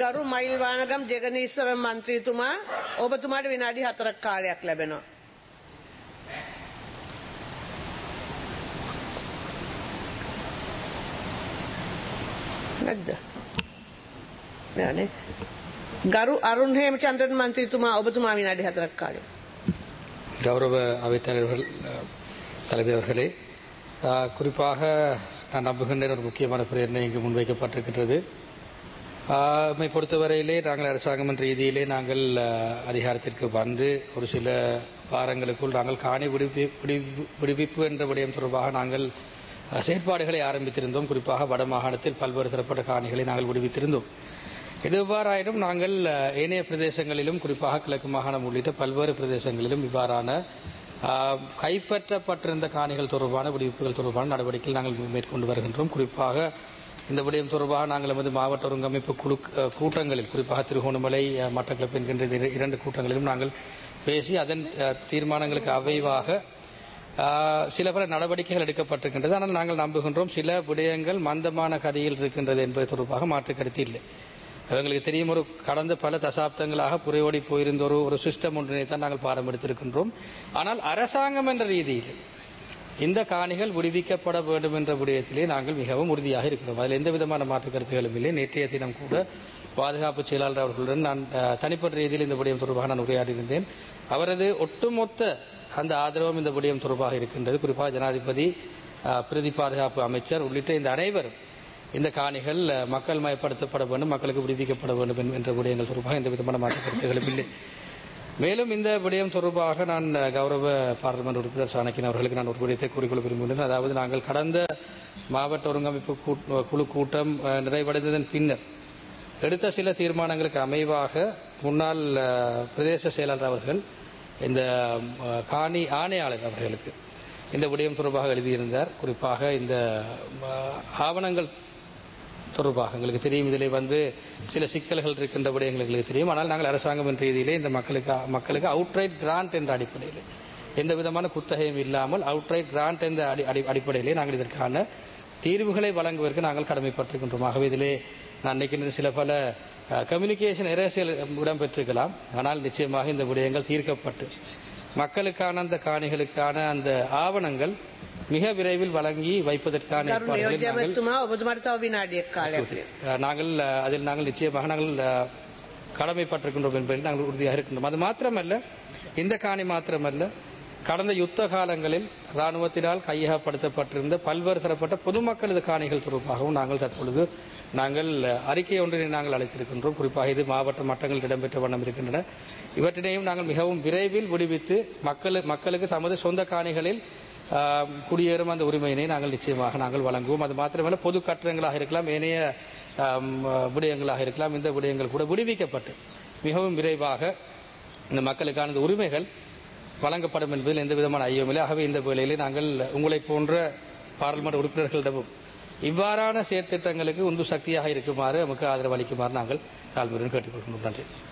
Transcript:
ගරු මයිල් වානගම් ජෙගනීස්වර මන්ත්‍රීතුමා ඔබතුමාට විනාඩි හතරක් කාලයක් ලැබෙනවා. නැද්ද? නෑනේ. ගරු අරුන් හේමචන්ද්‍රන් මන්ත්‍රීතුමා ඔබතුමා විනාඩි හතරක් කාලයක්. கௌரவ அவைத்தலைவர்கள் அஹ், தலைவர் அவர்களே அஹ், குறிப்பாக நான் நம்புகின்ற ஒரு முக்கியமான பிரேரணை இங்கு முன்வைக்கப்பட்டிருக்கின்றது அஹ், நம்மை பொறுத்தவரையிலே நாங்கள் அரசாங்கம் என்ற ரீதியிலே நாங்கள் அஹ், அதிகாரத்திற்கு வந்து ஒரு சில வாரங்களுக்குள் நாங்கள் காணி விடுவி விடுவி- விடுவிப்பு என்ற விடயம் தொடர்பாக நாங்கள் அஹ், செயற்பாடுகளை ஆரம்பித்திருந்தோம் குறிப்பாக வட மாகாணத்தில் பல்வேறு தரப்பட்ட காணிகளை நாங்கள் விடுவித்திருந்தோம் இது எவ்வாறாயினும் நாங்கள் அஹ், ஏனைய பிரதேசங்களிலும் குறிப்பாக கிழக்கு மாகாணம் உள்ளிட்ட பல்வேறு பிரதேசங்களிலும் இவ்வாறான அஹ், கைப்பற்றப்பட்டிருந்த காணிகள் தொடர்பான விடுவிப்புகள் தொடர்பான நடவடிக்கைகள் நாங்கள் மேற்கொண்டு வருகின்றோம் குறிப்பாக இந்த விடயம் தொடர்பாக நாங்கள் எமது மாவட்ட ஒருங்கமைப்பு குழு அஹ், கூட்டங்களில் குறிப்பாக திருகோணமலை அஹ், மட்டக்களப்பு என்கின்ற இந்த இர- இரண்டு கூட்டங்களிலும் நாங்கள் பேசி அதன் அஹ், தீர்மானங்களுக்கு அவைவாக ஆஹ் சில பல நடவடிக்கைகள் எடுக்கப்பட்டிருக்கின்றது ஆனால் நாங்கள் நம்புகின்றோம் சில விடயங்கள் மந்தமான கதையில் இருக்கின்றது என்பது தொடர்பாக மாற்று கருத்து இல்லை எங்களுக்கு தெரியும் ஒரு கடந்த பல தசாப்தங்களாக புறையோடி போயிருந்த ஒரு ஒரு சிஸ்டம் ஒன்றினை தான் நாங்கள் பாடம் எடுத்திருக்கின்றோம் ஆனால் அரசாங்கம் என்ற ரீதியில் இந்த காணிகள் விடுவிக்கப்பட வேண்டும் என்ற விடயத்திலே நாங்கள் மிகவும் உறுதியாக இருக்கிறோம் அதில் எந்த விதமான மாற்று கருத்துகளும் இல்லை நேற்றைய தினம் கூட பாதுகாப்பு செயலாளர் அவர்களுடன் நான் அஹ், தனிப்பட்ட ரீதியில் இந்த விடயம் தொடர்பாக நான் உரையாடியிருந்தேன் அவரது ஒட்டுமொத்த அந்த ஆதரவும் இந்த விடயம் தொடர்பாக இருக்கின்றது குறிப்பாக ஜனாதிபதி அஹ், பிரதி பாதுகாப்பு அமைச்சர் உள்ளிட்ட இந்த அனைவரும் இந்த காணிகள் அஹ், மக்கள் மயப்படுத்தப்பட வேண்டும் மக்களுக்கு விடுவிக்கப்பட வேண்டும் என்- என்ற விடயங்கள் தொடர்பாக எந்த விதமான மாற்று கருத்துகளும் இல்லை மேலும் இந்த விடயம் தொடர்பாக நான் அஹ், கௌரவ பாராளுமன்ற உறுப்பினர் சாணக்கியன் அவர்களுக்கு நான் ஒரு விடயத்தை கூறிக்கொள்ள விரும்புகிறேன் அதாவது நாங்கள் கடந்த மாவட்ட ஒருங்கமைப்பு கூட்- குழு கூட்டம் அஹ், நிறைவடைந்ததன் பின்னர் எடுத்த சில தீர்மானங்களுக்கு அமைவாக முன்னாள் அஹ், பிரதேச செயலாளர் அவர்கள் இந்த அஹ், காணி ஆணையாளர் அவர்களுக்கு இந்த விடயம் தொடர்பாக எழுதியிருந்தார் குறிப்பாக இந்த அஹ், ஆவணங்கள் தொடர்பாக எங்களுக்கு தெரியும் இதிலே வந்து சில சிக்கல்கள் இருக்கின்ற விடயங்கள் எங்களுக்கு தெரியும் ஆனால் நாங்கள் அரசாங்கம் என்ற ரீதியிலே இந்த மக்களுக்கு மக்களுக்கு அவுட்ரைட் கிராண்ட் என்ற அடிப்படையில் எந்த விதமான குத்தகையும் இல்லாமல் அவுட்ரைட் கிராண்ட் என்ற அடி அடி அடிப்படையிலே நாங்கள் இதற்கான தீர்வுகளை வழங்குவதற்கு நாங்கள் கடமைப்பட்டிருக்கின்றோம் ஆகவே இதிலே நான் நினைக்கின்ற சில பல கம்யூனிகேஷன் எரேசியல் இடம்பெற்றிருக்கலாம் ஆனால் நிச்சயமாக இந்த விடயங்கள் தீர்க்கப்பட்டு மக்களுக்கான அந்த காணிகளுக்கான அந்த ஆவணங்கள் மிக விரைவில் வழங்கி வைப்பதற்கான ගරු ஏற்பாடுகளை நாங்கள் නියෝජ්‍යමතුමා ඔබතුමාට තව විනාඩියක් කාලයක් තියෙනවා. அஹ் நாங்கள் அஹ், அதில் நாங்கள் நிச்சயமாக நாங்கள் அஹ், கடமைப்பட்டிருக்கின்றோம் என்பதில் நாங்கள் உறுதியாக இருக்கின்றோம் அது மாத்திரமல்ல இந்த காணி மாத்திரமல்ல கடந்த யுத்த காலங்களில் இராணுவத்தினால் கையகப்படுத்தப்பட்டிருந்த பல்வேறு தரப்பட்ட பொதுமக்களது காணிகள் தொடர்பாகவும் நாங்கள் தற்பொழுது நாங்கள் அஹ், அறிக்கை ஒன்றினை நாங்கள் அழைத்திருக்கின்றோம் குறிப்பாக இது மாவட்ட மட்டங்களில் இடம்பெற்ற வண்ணம் இருக்கின்றன இவற்றினையும் நாங்கள் மிகவும் விரைவில் விடுவித்து மக்களு மக்களுக்கு தமது சொந்த காணிகளில் ஆஹ் குடியேறும் அந்த உரிமையினை நாங்கள் நிச்சயமாக நாங்கள் வழங்குவோம் அது மாத்திரமல்ல பொது கட்டடங்களாக இருக்கலாம் ஏனைய ஆம், விடயங்களாக இருக்கலாம் இந்த விடயங்கள் கூட விடுவிக்கப்பட்டு மிகவும் விரைவாக இந்த மக்களுக்கான இந்த உரிமைகள் வழங்கப்படும் என்பதில் எந்த விதமான ஐயமில்லை ஆகவே இந்த வேளையிலே நாங்கள் உங்களை போன்ற பாராளுமன்ற உறுப்பினர்களிடமும் இவ்வாறான செயற்திட்டங்களுக்கு உந்து சக்தியாக இருக்குமாறு நமக்கு ஆதரவு அளிக்குமாறு நாங்கள் தாழ்மையுடன் கேட்டுக்கொள்கின்றோம் நன்றி